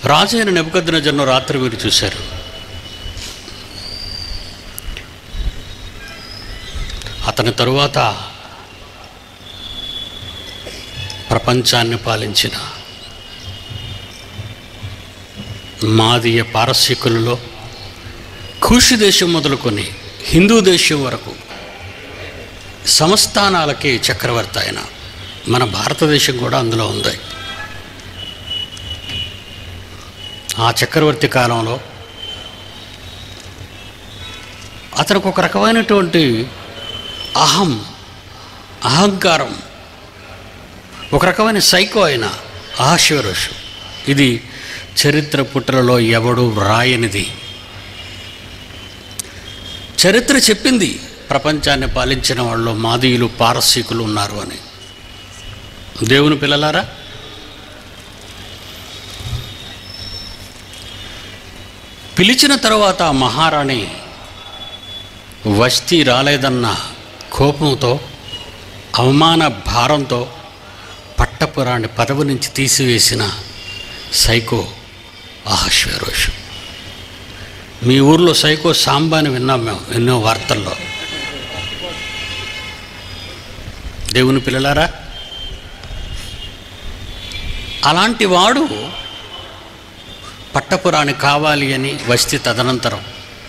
రాజు అయిన నెబుకద్నజర్ను రాత్రి వీరు చూశారు అతని తరువాత ప్రపంచాన్ని పాలించిన మాదీయ పారసీకులలో కూషి దేశం మొదలుకొని హిందూ దేశం వరకు సంస్థానాలకి చక్రవర్తి ఆయన మన భారతదేశం కూడా అందులో ఉంది ఆ చక్రవర్తి కాలంలో అతనికి ఒక రకమైనటువంటి అహం అహంకారం ఒక రకమైన సైకో అయిన ఆశ్వరోషు ఇది చరిత్ర పుటలలో ఎవడు వ్రాయనిది చరిత్ర చెప్పింది ప్రపంచాన్ని పాలించిన వాళ్ళు మాదీయులు పారసీకులు ఉన్నారు అని దేవుని పిల్లలారా పిలిచిన తర్వాత ఆ మహారాణి వస్తీ రాలేదన్న కోపంతో అవమాన భారంతో పట్టపురాణి పదవి నుంచి తీసివేసిన సైకో అహశ్వరోషు మీ ఊర్లో సైకో సాంబాని విన్నాం మేము ఎన్నో వార్తల్లో దేవుని పిల్లలారా అలాంటి వాడు పట్టపురాణి కావాలి అని వస్తే తదనంతరం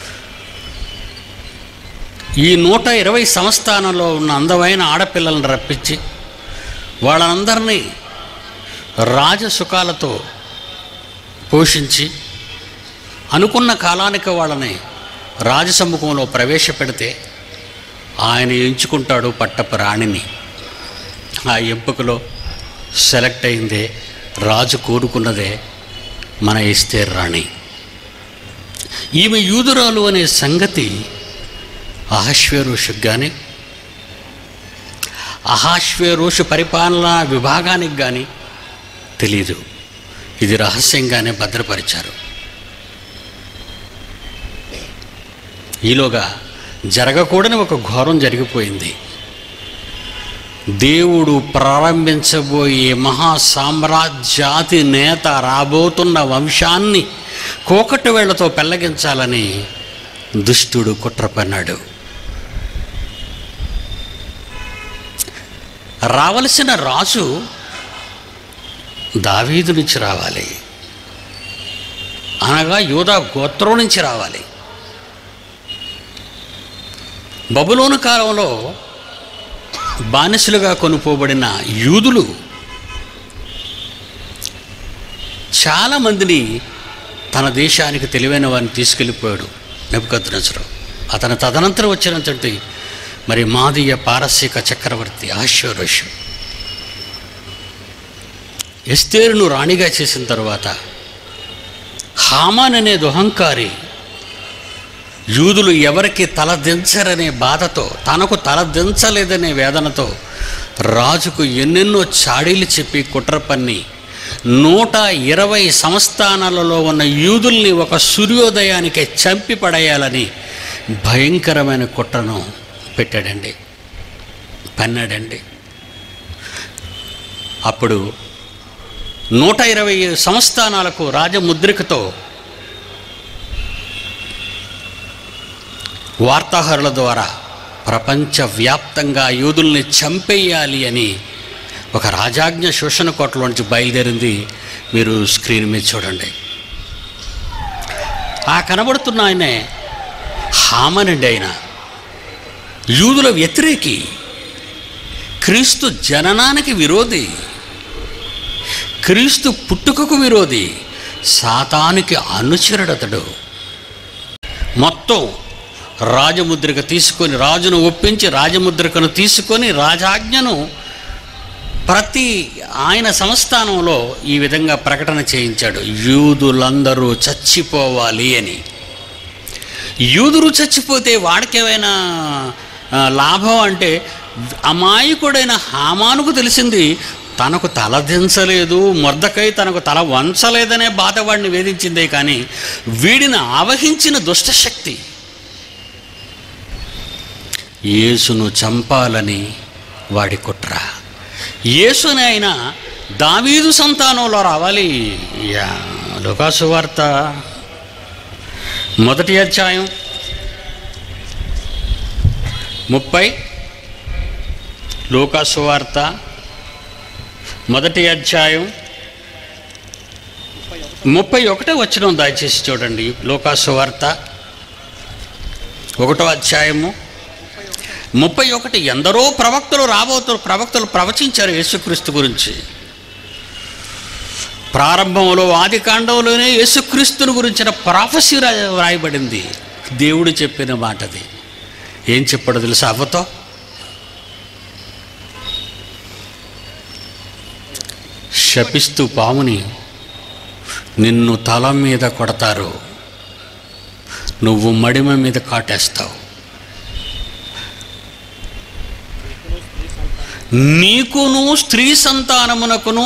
ఈ నూట ఇరవై సంస్థానంలో ఉన్న అందమైన ఆడపిల్లలను రప్పించి వాళ్ళందరినీ రాజసుఖాలతో పోషించి అనుకున్న కాలానికి వాళ్ళని రాజసమ్ముఖంలో ప్రవేశపెడితే ఆయన ఎంచుకుంటాడు పట్టపు రాణిని ఆ ఎంపికలో సెలెక్ట్ అయిందే రాజు కోరుకున్నదే మన ఇస్తేర్ రాణి ఈమె యూదురాలు అనే సంగతి అహశ్వేరోషుకు కానీ అహాశ్వేరోషు పరిపాలనా విభాగానికి కానీ తెలీదు ఇది రహస్యంగానే భద్రపరిచారు ఈలోగా జరగకూడని ఒక ఘోరం జరిగిపోయింది దేవుడు ప్రారంభించబోయే మహా సామ్రాజ్యాతి నేత రాబోతున్న వంశాన్ని కోకటి వేళ్లతో పెళ్ళగించాలని దుష్టుడు కుట్ర పన్నాడు రావలసిన రాజు దావీదు నుంచి రావాలి అనగా యూదా గోత్రం నుంచి రావాలి బబులోను కాలంలో బానిసలుగా కొనుపోబడిన యూదులు చాలామందిని తన దేశానికి తెలివైన వారిని తీసుకెళ్ళిపోయాడు నెబుకద్నజరు అతను తదనంతరం వచ్చినటువంటి మరి మాదీయ పారసీక చక్రవర్తి ఆశ్వరోషు ఎస్తేరును రాణిగా చేసిన తర్వాత హామాన్ అనే దుహంకారి యూదులు ఎవరికి తల దించరనే బాధతో తనకు తల దించలేదనే వేదనతో రాజుకు ఎన్నెన్నో చాడీలు చెప్పి కుట్ర పన్ని నూట ఇరవై సంస్థానాలలో ఉన్న యూదుల్ని ఒక సూర్యోదయానికి చంపి పడేయాలని భయంకరమైన కుట్రను పెట్టాడండి పన్నాడండి అప్పుడు నూట ఇరవై సంస్థానాలకు రాజముద్రికతో వార్తాహరుల ద్వారా ప్రపంచవ్యాప్తంగా యూదుల్ని చంపేయాలి అని ఒక రాజాజ్ఞ శోషణ కోటలోంచి బయలుదేరింది మీరు స్క్రీన్ మీద చూడండి ఆ కనబడుతున్న ఆయనే హామనండి ఆయన యూదుల వ్యతిరేకి క్రీస్తు జననానికి విరోధి క్రీస్తు పుట్టుకకు విరోధి సాతానికి అనుచరుడతడు మొత్తం రాజముద్రిక తీసుకొని రాజును ఒప్పించి రాజముద్రికను తీసుకొని రాజాజ్ఞను ప్రతి ఆయన సంస్థానంలో ఈ విధంగా ప్రకటన చేయించాడు యూదులందరూ చచ్చిపోవాలి అని యూదురు చచ్చిపోతే వాడికేమైనా ఆ, లాభం అంటే అమాయకుడైన హామానుకు తెలిసింది తనకు తల దించలేదు మొర్దకై తనకు తల వంచలేదనే బాధ వాడిని వేధించిందే కానీ వీడిని ఆవహించిన దుష్టశక్తి యేసును చంపాలని వాడి కుట్ర యేసుని ఆయన దావీదు సంతానంలో రావాలి యా, లోకాసు వార్త మొదటి అధ్యాయం ముప్పై లోకాసు వార్త మొదటి అధ్యాయం ముప్పై ఒకటో వచ్చిన దయచేసి చూడండి లోకాసు వార్త ఒకటో అధ్యాయము ముప్పై ఒకటి ఎందరో ప్రవక్తలు రాబోతు ప్రవక్తలు ప్రవచించారు యేసుక్రీస్తు గురించి ప్రారంభంలో ఆది కాండంలోనే యేసుక్రీస్తుని గురించిన ప్రాఫసీ రాయబడింది దేవుడు చెప్పిన మాటది ఏం చెప్పాడో తెలుసా అవ్వతో శపిస్తూ పాముని నిన్ను తల మీద కొడతారు నువ్వు మడిమ మీద కాటేస్తావు నీకును స్త్రీ సంతానమునకును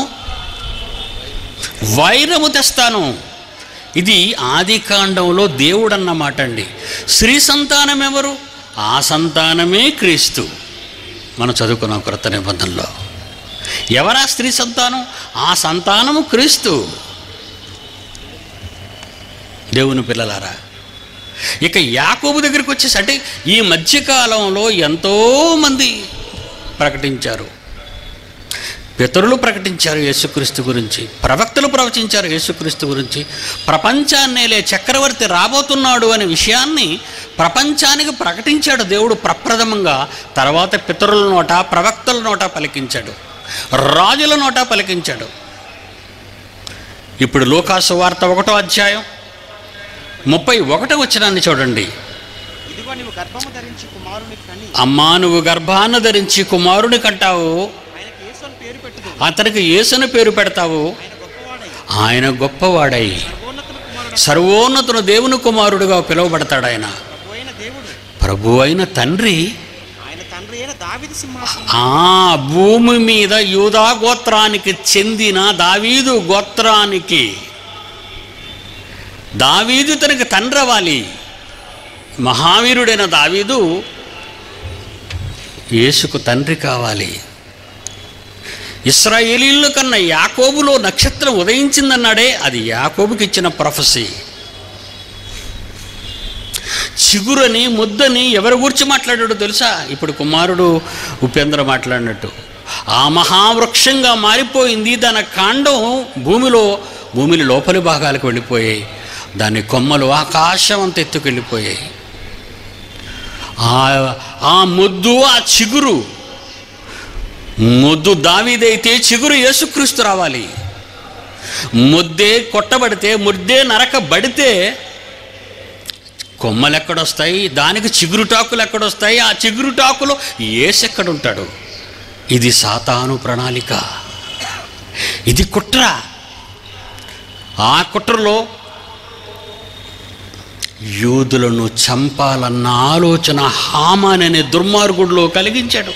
వైరము తెస్తాను ఇది ఆది కాండంలో దేవుడు అన్నమాట అండి స్త్రీ సంతానం ఎవరు ఆ సంతానమే క్రీస్తు మనం చదువుకున్నాం క్రొత్త నిబంధనలో ఎవరా స్త్రీ సంతానం ఆ సంతానము క్రీస్తు దేవుని పిల్లలారా ఇక యాకోబు దగ్గరికి వచ్చేసి అంటే ఈ మధ్యకాలంలో ఎంతోమంది ప్రకటించారు పితరులు ప్రకటించారు యేసుక్రీస్తు గురించి ప్రవక్తలు ప్రవచించారు యేసుక్రీస్తు గురించి ప్రపంచాన్నేలే చక్రవర్తి రాబోతున్నాడు అనే విషయాన్ని ప్రపంచానికి ప్రకటించాడు దేవుడు ప్రప్రథమంగా తర్వాత పితరుల నోట ప్రవక్తల నోట పలికించాడు రాజుల నోట పలికించాడు ఇప్పుడు లోకాసు వార్త ఒకటో అధ్యాయం ముప్పై ఒకటో వచ్చినాన్ని చూడండి ఇదిగో నీవు గర్భము ధరించి కుమారుని కని అమ్మా నువ్వు గర్భాన్ని ధరించి కుమారుని కంటావు ఆయనకి యేసు అని పేరు పెట్టుదు అతనికి యేసుని పేరు పెడతావు ఆయన గొప్పవాడై ఆయన గొప్పవాడై సర్వోన్నతుల కుమారుడు సర్వోన్నతుని దేవుని కుమారుడుగా పిలువబడతాడు ఆయన ప్రభు అయిన దేవుడు ప్రభు అయిన తండ్రి ఆయన తండ్రి అయిన దావిది సింహాసనం ఆ భూమి మీద యూదా గోత్రానికి చెందిన దావీదు గోత్రానికి దావీదు తనకి తండ్రి అవ్వాలి మహావీరుడైన దావీదు యేసుకు తండ్రి కావాలి ఇస్రాయేలీల కన్నా యాకోబులో నక్షత్రం ఉదయించిందన్నాడే అది యాకోబుకి ఇచ్చిన ప్రొఫెసీ చిగురని ముద్దని ఎవరి గురించి మాట్లాడాడో తెలుసా ఇప్పుడు కుమారుడు ఉపేంద్ర మాట్లాడినట్టు ఆ మహావృక్షంగా మారిపోయింది దాని కాండం భూమిలో భూమిని లోపలి భాగాలకు వెళ్ళిపోయాయి దాని కొమ్మలు ఆకాశం అంత ఎత్తుకెళ్ళిపోయాయి ఆ- ఆ ముద్దు ఆ చిగురు ముద్దు దావీదైతే చిగురు యేసుక్రీస్తు రావాలి ముద్దే కొట్టబడితే ముద్దే నరకబడితే కొమ్మలు ఎక్కడొస్తాయి దానికి చిగురుటాకులు ఎక్కడొస్తాయి ఆ చిగురుటాకులో ఏసు ఎక్కడుంటాడు ఇది సాతాను ప్రణాళిక ఇది కుట్ర ఆ కుట్రలో యూదులను చంపాలన్న ఆలోచన హామాన్ అనే దుర్మార్గుడిలో కలిగించాడు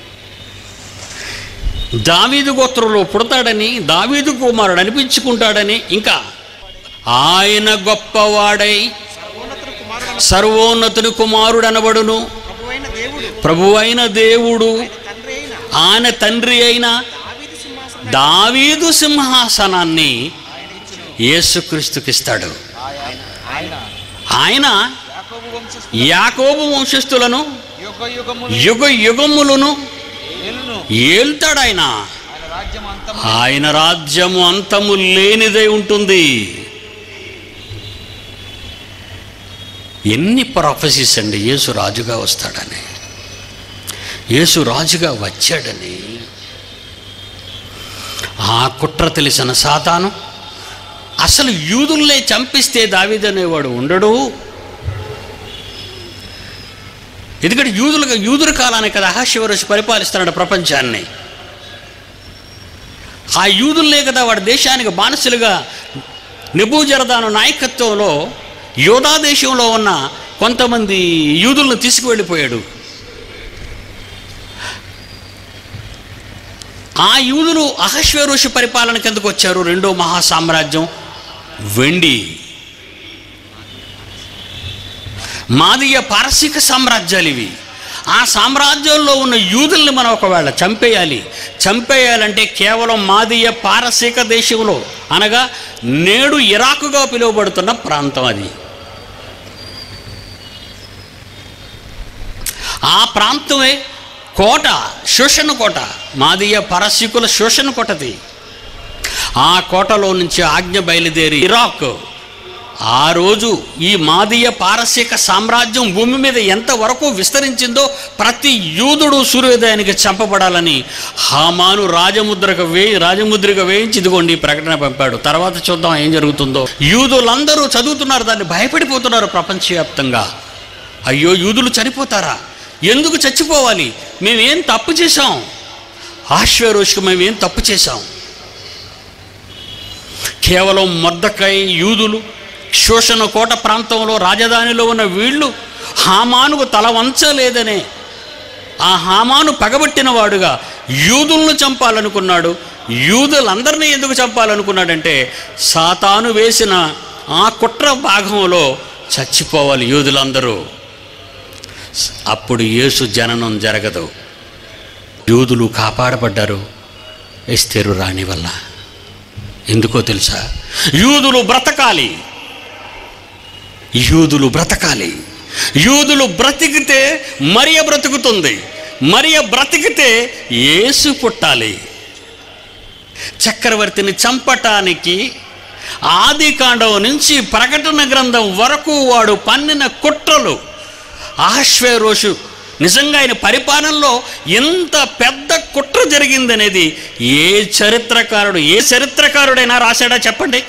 దావీదు గోత్రంలో పుడతాడని దావీదు కుమారుడు అనిపించుకుంటాడని ఇంకా ఆయన గొప్పవాడై సర్వోన్నతుల కుమారుడు సర్వోన్నతుని కుమారుడు అనబడును ప్రభు అయిన దేవుడు ప్రభు అయిన దేవుడు తండ్రి అయిన ఆయన తండ్రి అయిన దావిది సింహాసనం దావీదు సింహాసనాన్ని యేసుక్రీస్తుకిస్తాడు ఆయన ఆయన యాకోబు వంశ యాకోబు వంశస్థులను యుగ యుగము యుగ యుగములను ఏలును ఏల్తాడు ఆయన ఆయన రాజ్యం అంతం ఆయన రాజ్యము అంతము లేనిదై ఉంటుంది ఎన్ని ప్రాఫెసీస్ అండి యేసు రాజుగా వస్తాడని యేసు రాజుగా వచ్చాడని ఆ కుట్ర తెలిసిన సాతాను అసలు యూదుల్నే చంపిస్తే దావీదనేవాడు ఉండడు ఎందుకంటే యూదులుగా యూదుల కాలానికి కదా అహాశివరుషి పరిపాలిస్తున్నాడు ప్రపంచాన్ని ఆ యూదులనే కదా వాడి దేశానికి బానిసలుగా నెబూజరదాను నాయకత్వంలో యోధా దేశంలో ఉన్న కొంతమంది యూదులను తీసుకువెళ్ళిపోయాడు ఆ యూదులు అహశ్వరుషి పరిపాలనకి ఎందుకు వచ్చారు రెండో మహాసామ్రాజ్యం వెండి మాదీయ పారసీక సామ్రాజ్యాలు ఇవి ఆ సామ్రాజ్యంలో ఉన్న యూదుల్ని మనం ఒకవేళ చంపేయాలి చంపేయాలంటే కేవలం మాదీయ పారసీక దేశంలో అనగా నేడు ఇరాకుగా పిలువబడుతున్న ప్రాంతం అది ఆ ప్రాంతమే కోట శోషణ కోట మాదీయ పరశికుల శోషణ కోటది ఆ కోటలో నుంచి ఆజ్ఞ బయలుదేరి ఇరాక్ ఆ రోజు ఈ మాదీయ పారసీక సామ్రాజ్యం భూమి మీద ఎంతవరకు విస్తరించిందో ప్రతి యూదుడు సూర్యోదయానికి చంపబడాలని హామాను రాజముద్రకు వేయి రాజముద్రిక వేయించి ఇదిగోండి ఈ ప్రకటన పంపాడు తర్వాత చూద్దాం ఏం జరుగుతుందో యూదులందరూ చదువుతున్నారు దాన్ని భయపడిపోతున్నారు ప్రపంచవ్యాప్తంగా అయ్యో యూదులు చనిపోతారా ఎందుకు చచ్చిపోవాలి మేమేం తప్పు చేశాం ఆశ్వరోషుకు మేమేం తప్పు చేశాం కేవలం మొద్దకై యూదులు శోషణ కోట ప్రాంతంలో రాజధానిలో ఉన్న వీళ్ళు హామానుకు తల వంచలేదనే ఆ హామాను పగబట్టిన వాడుగా యూదులను చంపాలనుకున్నాడు యూదులందరినీ ఎందుకు చంపాలనుకున్నాడంటే సాతాను వేసిన ఆ కుట్ర భాగంలో చచ్చిపోవాలి యూదులందరూ అప్పుడు యేసు జననం జరగదు యూదులు కాపాడబడ్డారు ఎస్తేరు రాణి వల్ల ఎందుకో తెలుసా యూదులు బ్రతకాలి యూదులు బ్రతకాలి యూదులు బ్రతికితే మరియ బ్రతుకుతుంది మరియ బ్రతికితే యేసు పుట్టాలి చక్రవర్తిని చంపటానికి ఆది కాండం నుంచి ప్రకటన గ్రంథం వరకు వాడు పన్నిన కుట్రలు ఆశ్వేరోషు నిజంగా ఆయన పరిపాలనలో ఎంత పెద్ద కుట్ర జరిగిందనేది ఏ చరిత్రకారుడు ఏ చరిత్రకారుడైనా రాశాడా చెప్పండి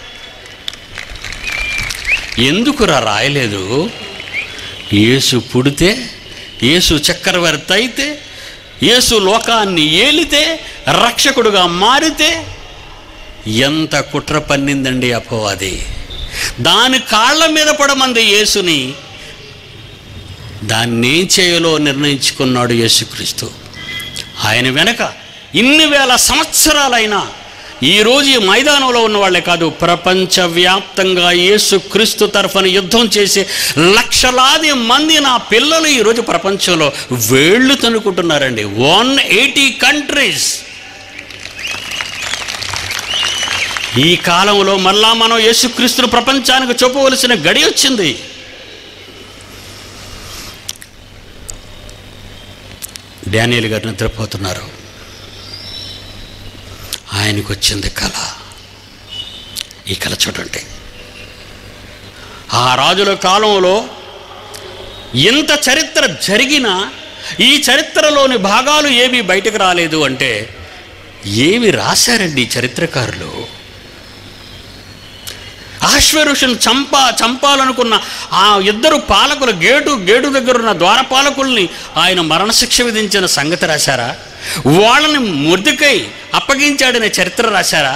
ఎందుకురా రాయలేదు యేసు పుడితే యేసు చక్రవర్తి అయితే యేసు లోకాన్ని ఏలితే రక్షకుడుగా మారితే ఎంత కుట్ర పన్నిందండి అపవాది దాని కాళ్ళ మీద పడమంది యేసుని దాన్ని ఏం చేయాలో నిర్ణయించుకున్నాడు యేసుక్రీస్తు ఆయన వెనక ఇన్ని వేల సంవత్సరాలైనా ఈరోజు ఈ మైదానంలో ఉన్న వాళ్ళే కాదు ప్రపంచవ్యాప్తంగా యేసుక్రీస్తు తరఫున యుద్ధం చేసే లక్షలాది మంది నా పిల్లలు ఈరోజు ప్రపంచంలో వేళ్ళు తనుకుంటున్నారండి వన్ ఎయిటీ కంట్రీస్ ఈ కాలంలో మళ్ళా మనం యేసుక్రీస్తును ప్రపంచానికి చూపవలసిన గడి వచ్చింది డానియల్ గారు నిద్రపోతున్నారు ఆయనకు వచ్చింది కళ ఈ కళ చూడండి ఆ రాజుల కాలంలో ఇంత చరిత్ర జరిగినా ఈ చరిత్రలోని భాగాలు ఏమీ బయటకు రాలేదు అంటే ఏమి రాశారండి ఈ చరిత్రకారులు ఆశ్వరుషుని చంప చంపాలనుకున్న ఆ ఇద్దరు పాలకులు గేటు గేటు దగ్గర ఉన్న ద్వారపాలకుల్ని ఆయన మరణశిక్ష విధించిన సంగతి రాశారా వాళ్ళని ముద్దుకై అప్పగించాడనే చరిత్ర రాశారా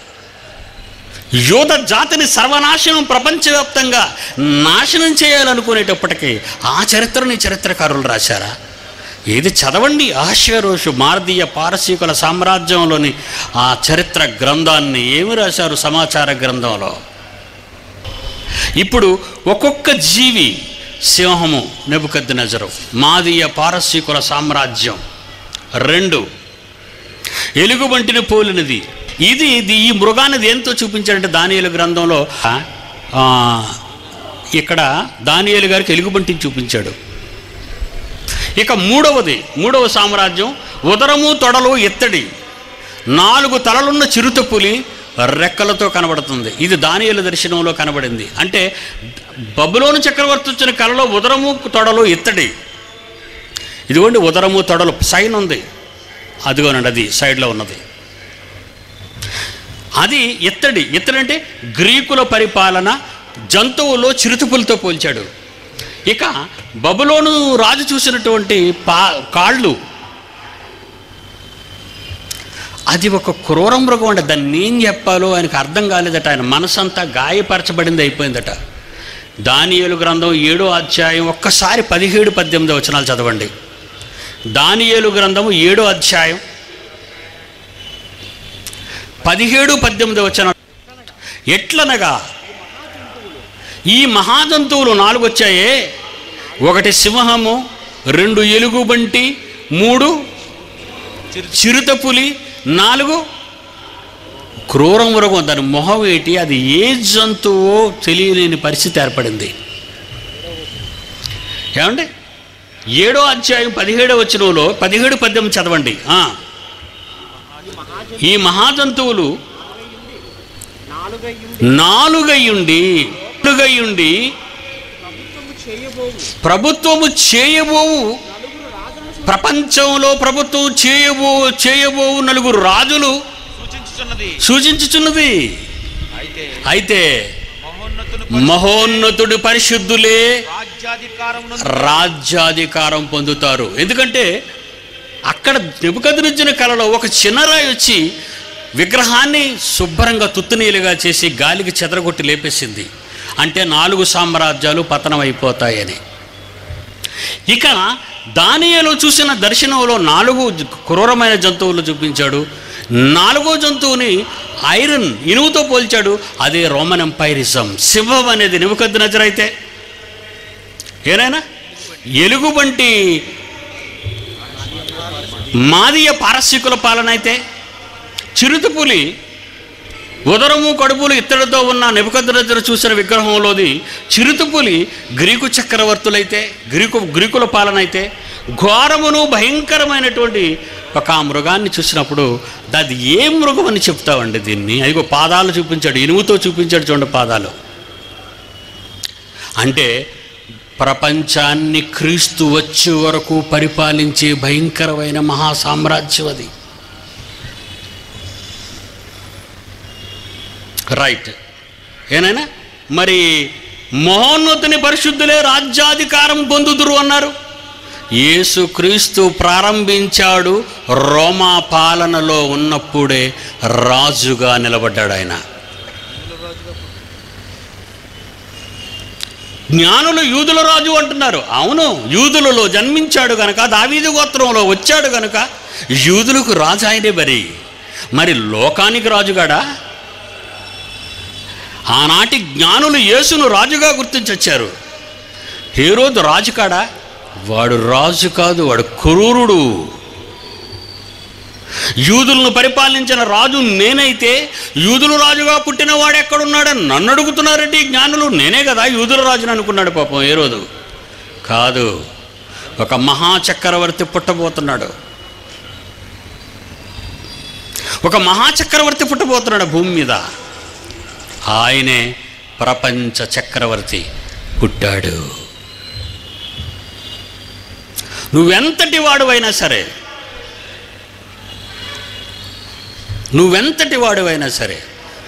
యోధ జాతిని సర్వనాశనం ప్రపంచవ్యాప్తంగా నాశనం చేయాలనుకునేటప్పటికీ ఆ చరిత్రని చరిత్రకారులు రాశారా ఏది చదవండి ఆశ్వరోషు మార్దీయ పారసీకుల సామ్రాజ్యంలోని ఆ చరిత్ర గ్రంథాన్ని ఏమి రాశారు సమాచార గ్రంథంలో ఇప్పుడు ఒక్కొక్క జీవి సింహము నెబుకద్ది నజరు మాదీయ పారసీకుల సామ్రాజ్యం రెండు ఎలుగుబంటిని పోలినది ఇది ఇది ఈ మృగాన్ని దేంతో చూపించాడంటే దానియేలు గ్రంథంలో ఆ, ఇక్కడ దానియేలు గారికి ఎలుగుబంటిని చూపించాడు ఇక మూడవది మూడవ సామ్రాజ్యం ఉదరము తొడలు ఎత్తడి నాలుగు తలలున్న చిరుత పులి రెక్కలతో కనబడుతుంది ఇది దానియేలు దర్శనంలో కనబడింది అంటే బబులోను చక్రవర్తి వచ్చిన కళలో ఉదరము తొడలు ఎత్తడి ఇదిగోండి ఉదరము తొడలు సైన్ ఉంది అదిగోనండి అది సైడ్లో ఉన్నది అది ఎత్తడి ఎత్తడి అంటే గ్రీకుల పరిపాలన జంతువులో చిరుతుపులతో పోల్చాడు ఇక బబులోను రాజు చూసినటువంటి పా కాళ్ళు అది ఒక క్రూర మృగం అండి దాన్ని ఏం చెప్పాలో ఆయనకు అర్థం కాలేదట ఆయన మనసంతా గాయపరచబడింది అయిపోయిందట దానియేలు గ్రంథం ఏడో అధ్యాయం ఒక్కసారి పదిహేడు పద్దెనిమిది వచనాలు చదవండి దానియేలు గ్రంథము ఏడో అధ్యాయం పదిహేడు పద్దెనిమిది వచనాలు ఎట్లనగా ఈ మహాజంతువులు నాలుగు వచ్చాయే ఒకటి సింహము రెండు ఎలుగుబంటి మూడు చిరుత పులి నాలుగు క్రూర మృగం దాని మొహం ఏంటి అది ఏ జంతువో తెలియలేని పరిస్థితి ఏర్పడింది ఏమండి ఏడో అధ్యాయం పదిహేడో వచనంలో పదిహేడు పద్యం చదవండి ఆ. ఈ మహాజంతువులు నాలుగయ్యుండి నాలుగయ్యుండి ప్రభుత్వము చేయబోవు ప్రపంచంలో ప్రభుత్వం చేయబో చేయబోవు నలుగురు రాజులు సూచించుచున్నది సూచించుచున్నది అయితే అయితే మహోన్నతుని మహోన్నతుడు పరిశుద్ధులే రాజ్యాధికారం రాజ్యాధికారం పొందుతారు ఎందుకంటే అక్కడ నిపుకదిరించిన కళలో ఒక చిన్నరాయి వచ్చి విగ్రహాన్ని శుభ్రంగా తుత్తునీలుగా చేసి గాలికి చెదరగొట్టి లేపేసింది అంటే నాలుగు సామ్రాజ్యాలు పతనం అయిపోతాయని ఇక దానియలో చూసిన దర్శనంలో నాలుగు జ- క్రూరమైన జంతువులు చూపించాడు నాలుగో జంతువుని ఐరన్ ఇనుముతో పోల్చాడు అదే రోమన్ ఎంపైరిజం సింహం అనేది నివుకద్దు నజరైతే ఏనాయనా ఎలుగుబంటి మాదీయ పారసీకుల పాలన అయితే చిరుతపులి ఉదరము కడుపులు ఇత్తడితో ఉన్న నెబుకద్రజరు చూసిన విగ్రహంలోది చిరుతపులి గ్రీకు చక్రవర్తులైతే గ్రీకు గ్రీకుల పాలన అయితే ఘోరమును భయంకరమైనటువంటి ఒక ఆ మృగాన్ని చూసినప్పుడు అది ఏ మృగం అని చెప్తామండి దీన్ని అదిగో పాదాలు చూపించాడు ఇనుముతో చూపించాడు చూడండి పాదాలు అంటే ప్రపంచాన్ని క్రీస్తు వచ్చే వరకు పరిపాలించే భయంకరమైన మహాసామ్రాజ్యం అది రైట్ ఏనాయనా మరి మహోన్నతుని పరిశుద్ధులే రాజ్యాధికారం పొందుదురు అన్నారు యేసుక్రీస్తు ప్రారంభించాడు రోమా పాలనలో ఉన్నప్పుడే రాజుగా నిలబడ్డాడు ఆయన జ్ఞానులు యూదుల రాజు అంటున్నారు అవును యూదులలో జన్మించాడు గనక దావీదు గోత్రంలో వచ్చాడు గనక యూదులకు రాజు ఆయనే మరి మరి లోకానికి రాజుగాడా ఆనాటి జ్ఞానులు యేసును రాజుగా గుర్తించొచ్చారు హేరోదు రాజు కాడా వాడు రాజు కాదు వాడు క్రూరుడు యూదులను పరిపాలించిన రాజు నేనైతే యూదులు రాజుగా పుట్టిన వాడు ఎక్కడున్నాడని నన్ను అడుగుతున్నారంటే ఈ జ్ఞానులు నేనే కదా యూదుల రాజుని అనుకున్నాడు పాపం ఏ రోజు కాదు ఒక మహా చక్రవర్తి పుట్టబోతున్నాడు ఒక మహా చక్రవర్తి పుట్టబోతున్నాడు భూమి మీద ఆయనే ప్రపంచ చక్రవర్తి పుట్టాడు నువ్వెంతటి వాడువైనా సరే నువ్వెంతటి వాడువైనా సరే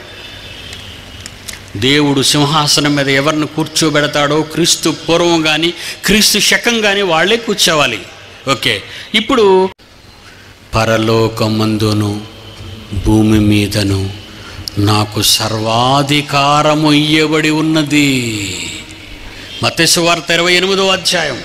దేవుడు సింహాసనం మీద ఎవరిని కూర్చోబెడతాడో క్రీస్తు పూర్వం కానీ క్రీస్తు శకం కానీ వాళ్ళే కూర్చోవాలి ఓకే ఇప్పుడు పరలోకమందును భూమి మీదను నాకు సర్వాధికారము ఇయ్యబడి ఉన్నది మత్స్సు వార్త ఇరవై ఎనిమిదో అధ్యాయం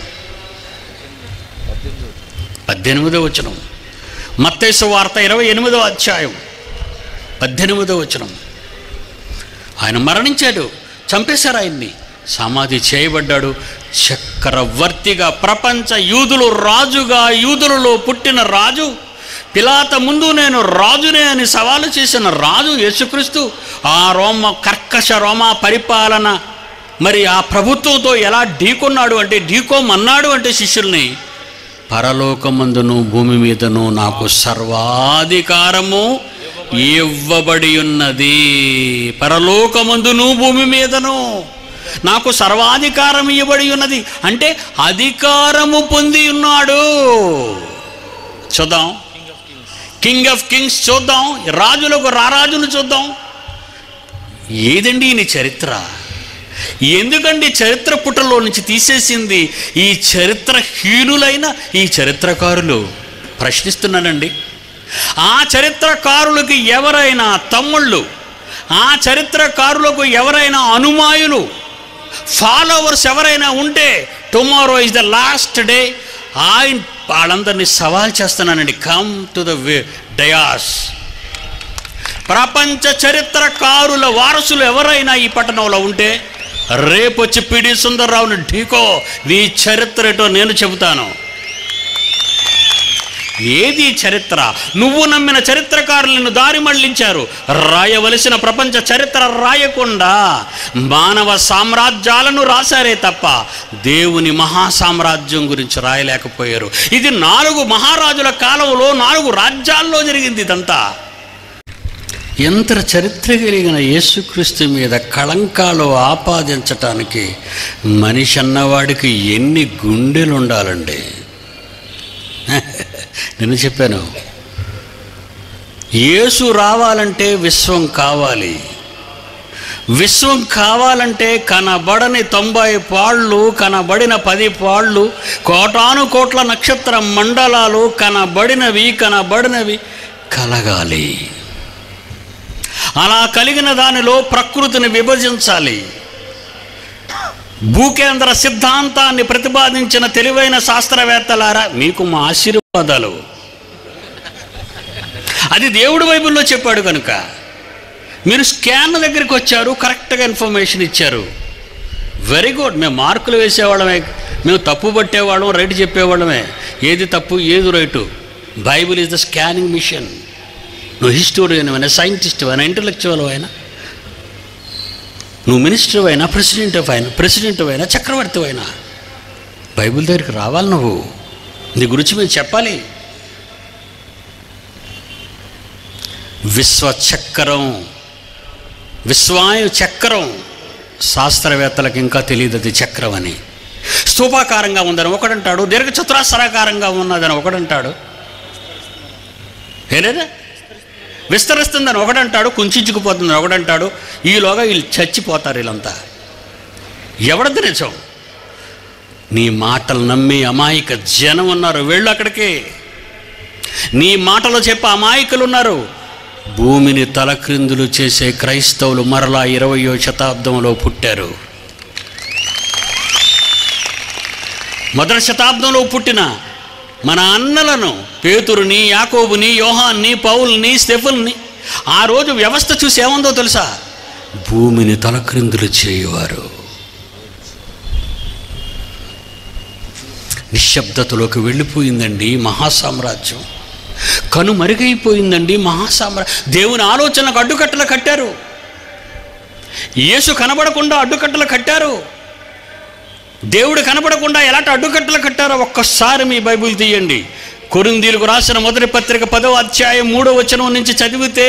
పద్దెనిమిదో వచనం మత్తేసు వార్త ఇరవై ఎనిమిదో అధ్యాయం పద్దెనిమిదో వచనం ఆయన మరణించాడు చంపేశారు ఆయన్ని సమాధి చేయబడ్డాడు చక్రవర్తిగా ప్రపంచ యూదులు రాజుగా యూదులలో పుట్టిన రాజు పిలాత ముందు నేను రాజునే అని సవాలు చేసిన రాజు యేసుక్రీస్తు ఆ రోమ కర్కశ రోమా పరిపాలన మరి ఆ ప్రభుత్వంతో ఎలా ఢీకొన్నాడు అంటే ఢీకోమన్నాడు అంటే శిష్యుల్ని పరలోకమందును భూమి మీదను నాకు సర్వాధికారము ఇవ్వబడి ఉన్నది పరలోకమందును భూమి మీదను నాకు సర్వాధికారం ఇవ్వబడి ఉన్నది అంటే అధికారము పొంది ఉన్నాడు చూద్దాం కింగ్ ఆఫ్ కింగ్స్ చూద్దాం రాజులకు రారాజును చూద్దాం ఏదండి ఈయన చరిత్ర ఎందుకండి చరిత్ర పుటలో నుంచి తీసేసింది ఈ చరిత్ర హీనులైన ఈ చరిత్రకారులు ప్రశ్నిస్తున్నానండి ఆ చరిత్రకారులకి ఎవరైనా తమ్ముళ్ళు ఆ చరిత్రకారులకు ఎవరైనా అనుమాయులు ఫాలోవర్స్ ఎవరైనా ఉంటే tomorrow is the last day ఆయన వాళ్ళందరినీ సవాల్ చేస్తున్నానండి కమ్ టు ద డయాస్ ప్రపంచ చరిత్రకారుల వారసులు ఎవరైనా ఈ పట్టణంలో ఉంటే రేపొచ్చి పిడి సుందర్రావుని ఢీకో నీ చరిత్ర ఏటో నేను చెబుతాను ఏది చరిత్ర నువ్వు నమ్మిన చరిత్రకారులను దారి మళ్లించారు రాయవలసిన ప్రపంచ చరిత్ర రాయకుండా మానవ సామ్రాజ్యాలను రాశారే తప్ప దేవుని మహా సామ్రాజ్యం గురించి రాయలేకపోయారు ఇది నాలుగు మహారాజుల కాలంలో నాలుగు రాజ్యాల్లో జరిగింది ఇదంతా ఎంత చరిత్ర కలిగిన యేసుక్రీస్తు మీద కళంకాలు ఆపాదించటానికి మనిషి అన్నవాడికి ఎన్ని గుండెలు ఉండాలండి నేను చెప్పాను యేసు రావాలంటే విశ్వం కావాలి విశ్వం కావాలంటే కనబడని తొంభై పాళ్ళు కనబడిన పది పాళ్ళు కోటాను కోట్ల నక్షత్ర మండలాలు కనబడినవి కనబడినవి కలగాలి అలా కలిగిన దానిలో ప్రకృతిని విభజించాలి భూకేంద్ర సిద్ధాంతాన్ని ప్రతిపాదించిన తెలివైన శాస్త్రవేత్తలారా మీకు మా ఆశీర్వాదాలు అది దేవుడి బైబిల్లో చెప్పాడు కనుక మీరు స్కాన్ దగ్గరికి వచ్చారు కరెక్ట్గా ఇన్ఫర్మేషన్ ఇచ్చారు వెరీ గుడ్ మేము మార్కులు వేసేవాళ్ళమే మేము తప్పు పట్టేవాళ్ళం రైట్ చెప్పేవాళ్ళమే ఏది తప్పు ఏది right Bible is the scanning machine నువ్వు హిస్టోరియన్ అయినా సైంటిస్ట్ అయినా ఇంటలెక్చువల్ అయినా నువ్వు మినిస్టర్ అయినా ప్రెసిడెంట్ అయినా ప్రెసిడెంట్ అయినా చక్రవర్తి అయినా బైబిల్ దగ్గరికి రావాలి నువ్వు నీ గురించి మేము చెప్పాలి విశ్వచక్రం విశ్వాయు చక్రం శాస్త్రవేత్తలకు ఇంకా తెలియదు అది చక్రం అని స్థూపాకారంగా ఉందని ఒకడంటాడు దీర్ఘ చతురాసరాకారంగా ఉన్నదని ఒకడంటాడు ఏలేదా విస్తరిస్తుందని ఒకడంటాడు కుంచుకుపోతుందని ఒకడంటాడు ఈలోగా వీళ్ళు చచ్చిపోతారు వీళ్ళంతా ఎవడది నిజం నీ మాటలు నమ్మి అమాయక జనం ఉన్నారు వెళ్ళు అక్కడికి నీ మాటలు చెప్పే అమాయకులు ఉన్నారు భూమిని తలక్రిందులు చేసే క్రైస్తవులు మరలా ఇరవయో శతాబ్దంలో పుట్టారు మొదటి శతాబ్దంలో పుట్టిన మన అన్నలను పేతురుని యాకోబుని యోహాన్ని పౌల్ని స్టెఫుల్ని ఆ రోజు వ్యవస్థ చూసి ఏముందో తెలుసా భూమిని తలక్రిందులు చేయువారు నిశ్శబ్దతలోకి వెళ్ళిపోయిందండి మహాసామ్రాజ్యం కనుమరుగైపోయిందండి మహాసామ్రా దేవుని ఆలోచనకు అడ్డుకట్టలు కట్టారు యేసు కనబడకుండా అడ్డుకట్టలు కట్టారు దేవుడు కనబడకుండా ఎలాంటి అడ్డుకట్టలు కట్టారో ఒక్కసారి మీ బైబిల్ తీయండి కొరిందీలకు రాసిన మొదటి పత్రిక పదవ అధ్యాయం మూడో వచనం నుంచి చదివితే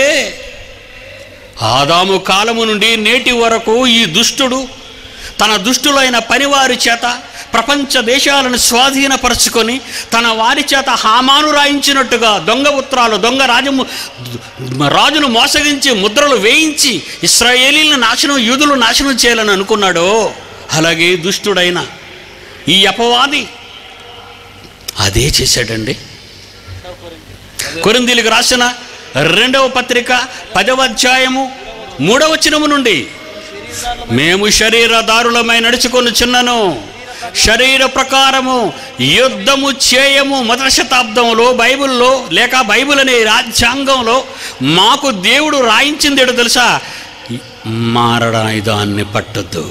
ఆదాము కాలము నుండి నేటి వరకు ఈ దుష్టుడు తన దుష్టులైన పనివారి చేత ప్రపంచ దేశాలను స్వాధీనపరుచుకొని తన వారి చేత హామాను రాయించినట్టుగా దొంగ ఉత్తరాలు దొంగ రాజము రాజును మోసగించి ముద్రలు వేయించి ఇస్రాయేలీలను నాశనం యూదులు నాశనం చేయాలని అనుకున్నాడో అలాగే దుష్టుడైన ఈ అపవాది అదే చేశాడండి కొరిందీలకు రాసిన రెండవ పత్రిక పదవ అధ్యాయము మూడవ వచనము నుండి మేము శరీరదారులమై నడుచుకొని చిన్నను శరీర ప్రకారము యుద్ధము చేయము మొదటి శతాబ్దంలో బైబిల్లో లేక బైబిల్ అనే రాజ్యాంగంలో మాకు దేవుడు రాయించింది ఏడు తెలుసా మారడాయుధాన్ని పట్టద్దు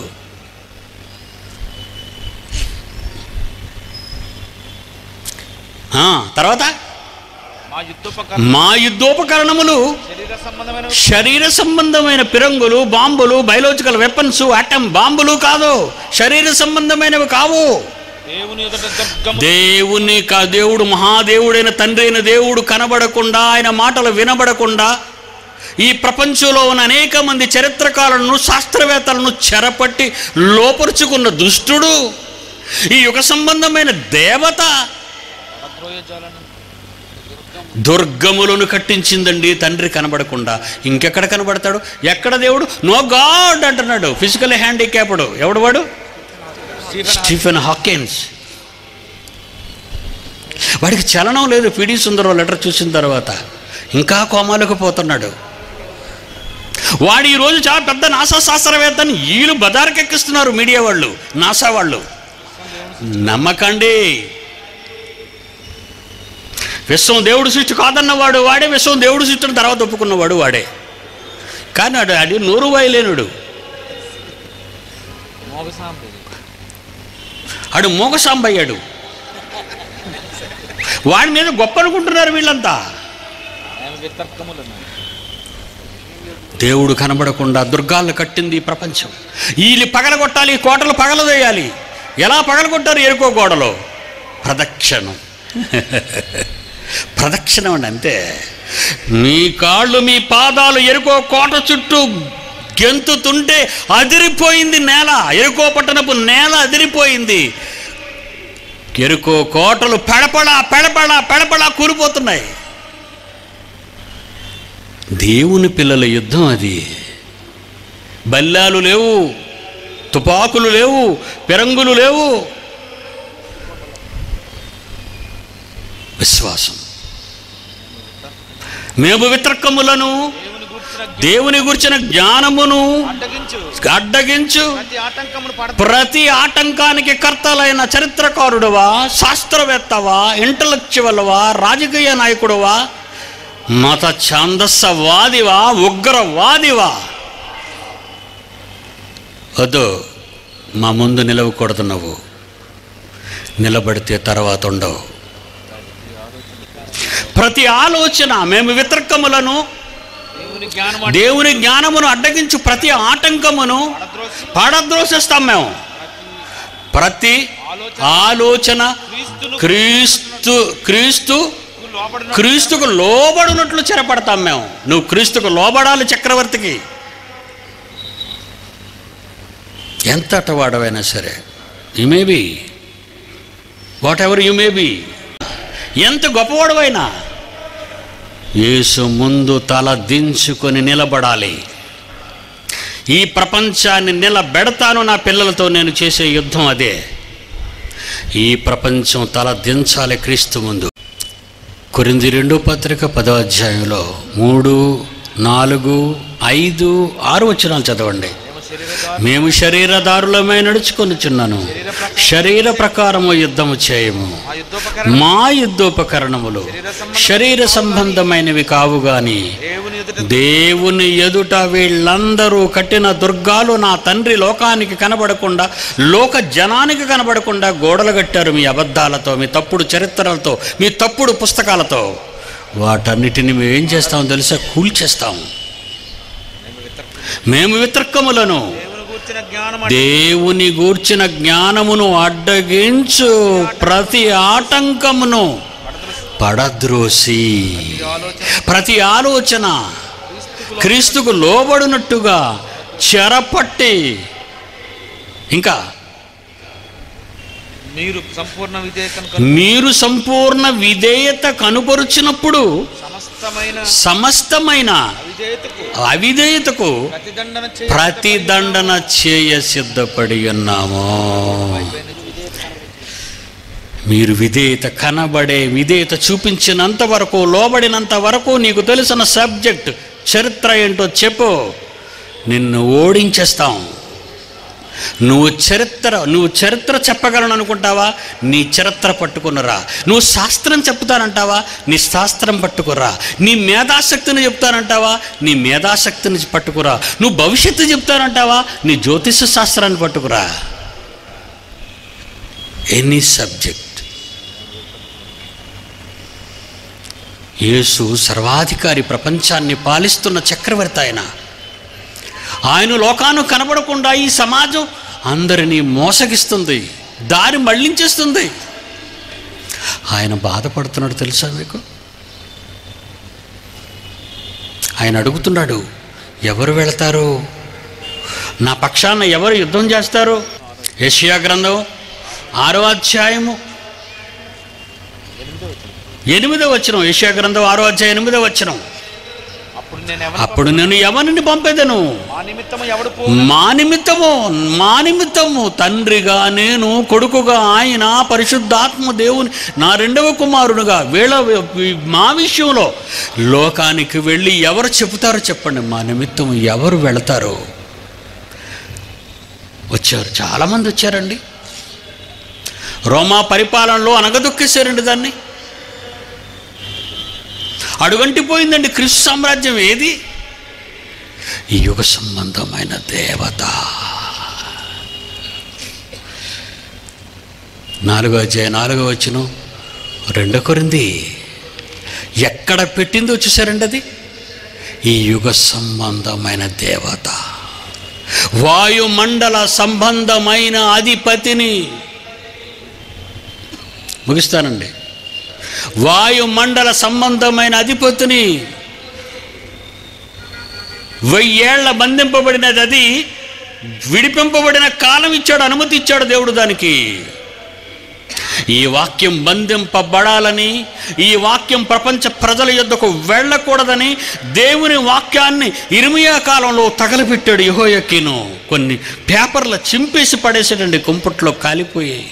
తర్వాత మా యుద్ధోపకరణ మా యుద్ధోపకరణములు శరీర సంబంధమైన శరీర సంబంధమైన పిరంగులు బాంబులు బయలాజికల్ వెపన్స్ ఆటం బాంబులు కాదు శరీర సంబంధమైనవి కావు దేవుని ఎదుట దుర్గము దేవుని కా దేవుడు మహాదేవుడైన తండ్రి అయిన దేవుడు కనబడకుండా ఆయన మాటలు వినబడకుండా ఈ ప్రపంచంలో ఉన్న అనేక మంది చరిత్రకారులను శాస్త్రవేత్తలను చెరపట్టి లోపరుచుకున్న దుష్టుడు ఈ యుగ సంబంధమైన దేవత పరద్రోయజాలను దుర్గములను కట్టించిందండి తండ్రి కనబడకుండా ఇంకెక్కడ కనబడతాడు ఎక్కడ దేవుడు నో గాడ్ అంటున్నాడు ఫిజికల్ హ్యాండిక్యాప్డ్ ఎవడు వాడు స్టీఫెన్ హాకిన్స్ వాడికి చలనం లేదు పిడి సుందరం లెటర్ చూసిన తర్వాత ఇంకా కోమాలకు పోతున్నాడు వాడు ఈరోజు చాలా పెద్ద నాసా శాస్త్రవేత్తని వీళ్ళు బజార్కెక్కిస్తున్నారు మీడియా వాళ్ళు నాసా వాళ్ళు నమ్మకండి విశ్వం దేవుడు సృష్టి కాదన్నవాడు వాడే విశ్వం దేవుడు సృష్టిని తర్వాత ఒప్పుకున్నవాడు వాడే కానీ అడు అది నూరు వాయలేనుడు మోగసాంబి ఆడు మోగసాంబయ్యాడు వాడి మీద గొప్ప అనుకుంటున్నారు వీళ్ళంతా మేము వితర్కములను దేవుడు కనబడకుండా దుర్గాలను కట్టింది ఈ ప్రపంచం వీళ్ళు పగలగొట్టాలి ఈ కోటలు పగలవేయాలి ఎలా పగలగొట్టారు ఎరుకో గోడలో ప్రదక్షిణం ప్రదక్షిణం అండి అంతే మీ కాళ్ళు మీ పాదాలు ఎరుకో కోట చుట్టూ గెంతుతుంటే అదిరిపోయింది నేల ఎరుకో పట్టణపు నేల అదిరిపోయింది ఎరుకో కోటలు పెడపడా పెడపడా పెడపడా కూలిపోతున్నాయి దేవుని పిల్లల యుద్ధం అది బల్లాలు లేవు తుపాకులు లేవు పెరంగులు లేవు విశ్వాసం మేము వితర్కములను దేవుని దేవుని గురించిన గూర్చిన జ్ఞానమును అడ్డగించు అడ్డగించు ప్రతి ఆటంకమును పడ ప్రతి ఆటంకానికి కర్తలైన చరిత్రకారుడువా శాస్త్రవేత్తవా ఇంటలెక్చువల్వా రాజకీయ నాయకుడువా మత ఛాందస్సవాదివా ఉగ్రవాదివా వద్దు మా ముందు నిలవకూడదు నువ్వు నిలబడితే తర్వాత ఉండవు ప్రతి ఆలోచన మేము వితర్కములను దేవుని జ్ఞానం దేవుని జ్ఞానమును అడ్డగించు ప్రతి ఆటంకమును పడద్రోసి పడద్రోసిస్తాం మేము ప్రతి ఆలోచన క్రీస్తును క్రీస్తు క్రీస్తు లోపడిన క్రీస్తుకు లోబడినట్లు చెరపడతాం మేము నువ్వు క్రీస్తుకు లోబడాలి చక్రవర్తికి ఎంతట వాడవైనా సరే you may be whatever you may be ఎంత గొప్పవాడవైనా యేసు ముందు తల దించుకొని నిలబడాలి ఈ ప్రపంచాన్ని నిలబెడతాను నా పిల్లలతో నేను చేసే యుద్ధం అదే ఈ ప్రపంచం తల దించాలి క్రీస్తు ముందు కొరింది రెండో పత్రిక పదో అధ్యాయంలో మూడు నాలుగు ఐదు ఆరు వచనాలు చదవండి మేము శరీర మేము శరీరదారులమై నడుచుకొనుచున్నాను శరీర ప్రకారము యుద్ధము చేయము ఆ యుద్ధోపకరణ మా యుద్ధోపకరణములు శరీర సంబంధమైనవి కావు గాని దేవుని ఎదుట దేవుని ఎదుట వీళ్ళందరూ కట్టిన దుర్గాలు నా తండ్రి లోకానికి కనబడకుండా లోక జనానికి కనబడకుండా గోడలు కట్టారు మీ అబద్ధాలతో మీ తప్పుడు చరిత్రలతో మీ తప్పుడు పుస్తకాలతో వాటన్నిటిని మేము ఏం చేస్తామో తెలుసా కూల్చేస్తాం మేము వితర్కములను దేవుని కూర్చిన జ్ఞానం దేవుని గూర్చిన జ్ఞానమును అడ్డగించు ప్రతి ఆటంకమును పడద్రోసి ఆలోచన ప్రతి ఆలోచన క్రీస్తుకు లోబడినట్టుగా చెరపట్టి ఇంకా మీరు సంపూర్ణ విధేయతను మీరు సంపూర్ణ విధేయత కనుపరుచినప్పుడు సమస్తమైన సమస్తమైన అవిధేయతకు అవిధేయతకు ప్రతిదండన చేయ ప్రతిదండన చేయ సిద్ధపడి ఉన్నాము మీరు విధేయత కనబడే విధేయత చూపించినంత వరకు లోబడినంత వరకు నీకు తెలిసిన సబ్జెక్ట్ చరిత్ర ఏంటో చెప్పు నిన్ను ఓడించేస్తాం నువ్వు చరిత్ర నువ్వు చరిత్ర చెప్పగలను అనుకుంటావా నీ చరిత్ర పట్టుకున్నరా నువ్వు శాస్త్రం చెప్తానంటావా నీ శాస్త్రం పట్టుకురా నీ మేధాశక్తిని చెప్తానంటావా నీ మేధాశక్తిని పట్టుకురా నువ్వు భవిష్యత్తు చెప్తానంటావా నీ జ్యోతిష శాస్త్రాన్ని పట్టుకురా ఎనీ సబ్జెక్ట్ యేసు సర్వాధికారి ప్రపంచాన్ని పాలిస్తున్న చక్రవర్తి ఆయన ఆయన లోకాను కనబడకుండా ఈ సమాజం అందరినీ మోసగిస్తుంది దారి మళ్ళించేస్తుంది ఆయన బాధపడుతున్నాడు తెలుసా మీకు ఆయన అడుగుతున్నాడు ఎవరు వెళతారు నా పక్షాన ఎవరు యుద్ధం చేస్తారు యెషయా గ్రంథం ఆరో అధ్యాయము ఎనిమిదో వచ్చిన యెషయా గ్రంథం ఆరో అధ్యాయం ఎనిమిదో వచ్చినం అప్పుడు నేను ఎవరు అప్పుడు నేను ఎవరిని పంపేదను మా నిమిత్తము ఎవడు పో మా నిమిత్తము మా నిమిత్తము తండ్రిగా నేను కొడుకుగా ఆయన పరిశుద్ధాత్మ దేవుని నా రెండవ కుమారుడుగా వీళ్ళ మా విషయంలో లోకానికి వెళ్ళి ఎవరు చెబుతారో చెప్పండి మా నిమిత్తం ఎవరు వెళతారు వచ్చారు చాలామంది వచ్చారండి రోమా పరిపాలనలో అనగదొక్కేశారండి దాన్ని అడుగంటిపోయిందండి క్రిస్తు సామ్రాజ్యం ఏది ఈ యుగ సంబంధమైన దేవత నాలుగో అధ్యాయ నాలుగో వచ్చిన రెండో కొరింది ఎక్కడ పెట్టిందో చూసారండి అది ఈ యుగ సంబంధమైన దేవత వాయుమండల సంబంధమైన అధిపతిని ముగిస్తానండి వాయుమండల సంబంధమైన అధిపతిని వెయ్యేళ్ల బంధింపబడినది అది విడిపింపబడిన కాలం ఇచ్చాడు అనుమతి ఇచ్చాడు దేవుడు దానికి ఈ వాక్యం బంధింపబడాలని ఈ వాక్యం ప్రపంచ ప్రజల యొద్దకు వెళ్ళకూడదని దేవుని వాక్యాన్ని ఇరిమియా కాలంలో తగలబెట్టాడు యహోయక్కీను కొన్ని పేపర్ల చింపేసి పడేసాడండి కుంపట్లో కాలిపోయాయి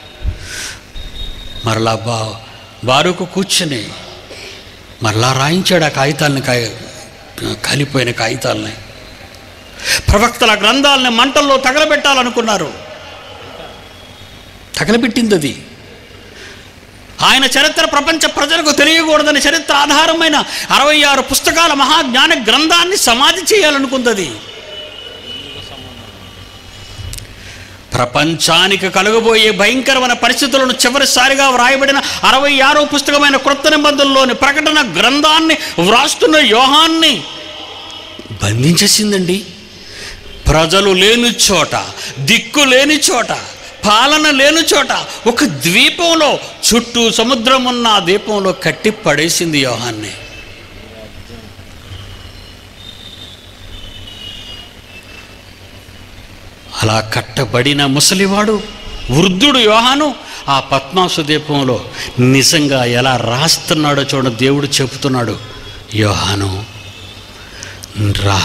మరలా బా బారుకు కూర్చుని మరలా రాయించాడు ఆ కాగితాలని కాయ కాలిపోయిన కాగితాలని ప్రవక్తల గ్రంథాలని మంటల్లో తగలబెట్టాలనుకున్నారు తగలబెట్టింది అది ఆయన చరిత్ర ప్రపంచ ప్రజలకు తెలియకూడదని చరిత్ర ఆధారమైన అరవై ఆరు పుస్తకాల మహాజ్ఞాన గ్రంథాన్ని సమాధి చేయాలనుకుంది అది ప్రపంచానికి కలుగబోయే భయంకరమైన పరిస్థితులను చివరిసారిగా వ్రాయబడిన అరవై ఆరో పుస్తకమైన క్రొత్త నిబంధనలోని ప్రకటన గ్రంథాన్ని వ్రాస్తున్న యోహాన్ని బంధించేసిందండి ప్రజలు లేని చోట దిక్కు లేని చోట పాలన లేని చోట ఒక ద్వీపంలో చుట్టూ సముద్రం ఉన్న ఆ ద్వీపంలో కట్టి పడేసింది యోహాన్ని అలా కట్టబడిన ముసలివాడు వృద్ధుడు యోహాను ఆ పద్మాసు దీపంలో నిజంగా ఎలా రాస్తున్నాడో చూడ దేవుడు చెబుతున్నాడు యోహాను రా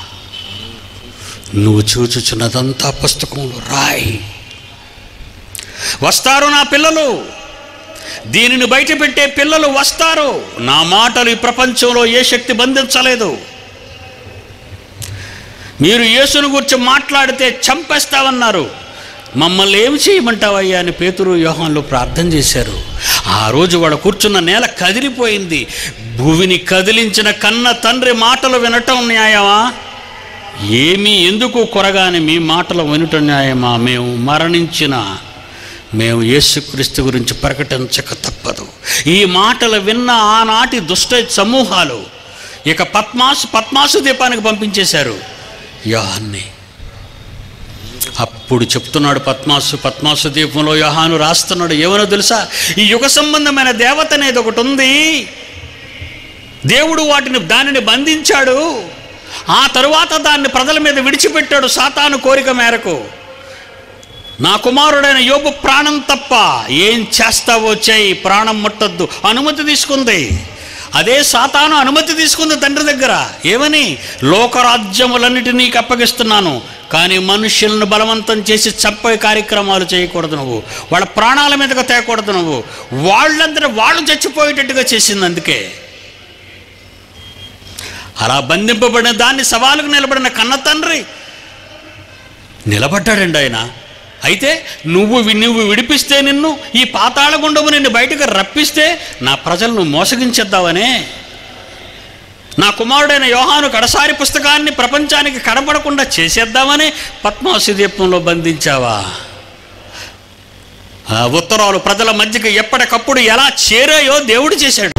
నువ్వు చూచుచున్నదంతా పుస్తకంలో రాయి వస్తారు నా పిల్లలు దీనిని బయట పెట్టే పిల్లలు వస్తారు నా మాటలు ఈ ప్రపంచంలో ఏ శక్తి బంధించలేదు మీరు యేసును గురించి మాట్లాడితే చంపేస్తామన్నారు మమ్మల్ని ఏమి చేయమంటావయ్యా అని పేతురు యోహాన్లు ప్రార్థన చేశారు ఆ రోజు వాడు కూర్చున్న నేల కదిలిపోయింది భూమిని కదిలించిన కన్న తండ్రి మాటలు వినటం న్యాయమా ఏమీ ఎందుకు కొరగాని మీ మాటలు వినటం న్యాయమా మేము మరణించిన మేము యేసుక్రీస్తు గురించి ప్రకటించక తప్పదు ఈ మాటలు విన్న ఆనాటి దుష్ట సమూహాలు ఇక పద్మాసు పద్మాసు దీపానికి పంపించేశారు యోహాన్ని అప్పుడు చెప్తున్నాడు పద్మాసు పద్మాసు దీపంలో యోహాను రాస్తున్నాడు ఏమనో తెలుసా ఈ యుగ సంబంధమైన దేవత అనేది ఒకటి ఉంది దేవుడు వాటిని దానిని బంధించాడు ఆ తరువాత దాన్ని ప్రజల మీద విడిచిపెట్టాడు సాతాను కోరిక మేరకు నా కుమారుడైన యోబు ప్రాణం తప్ప ఏం చేస్తావో చేయి ప్రాణం ముట్టద్దు అనుమతి తీసుకుంది అదే సాతాను అనుమతి తీసుకుంది తండ్రి దగ్గర ఏమని లోకరాజ్యములన్నిటి నీకు అప్పగిస్తున్నాను కానీ మనుష్యులను బలవంతం చేసి చంపే కార్యక్రమాలు చేయకూడదు నువ్వు వాళ్ళ ప్రాణాల మీదకు తేకూడదు నువ్వు వాళ్ళందరూ వాళ్ళు చచ్చిపోయేటట్టుగా చేసింది అందుకే అలా బంధింపబడిన దాన్ని సవాలుకు నిలబడిన కన్న తండ్రి నిలబడ్డాడండి ఆయన అయితే నువ్వు వి- నువ్వు విడిపిస్తే నిన్ను ఈ పాతాళ గుండము నిన్ను బయటకు రప్పిస్తే నా ప్రజలను మోసగించేద్దావనే నా కుమారుడైన యోహాను కడసారి పుస్తకాన్ని ప్రపంచానికి కనపడకుండా చేసేద్దామని పద్మావసి దీపంలో బంధించావా ఆ ఉత్తరాలు ప్రజల మధ్యకి ఎప్పటికప్పుడు ఎలా చేరాయో దేవుడు చేశాడు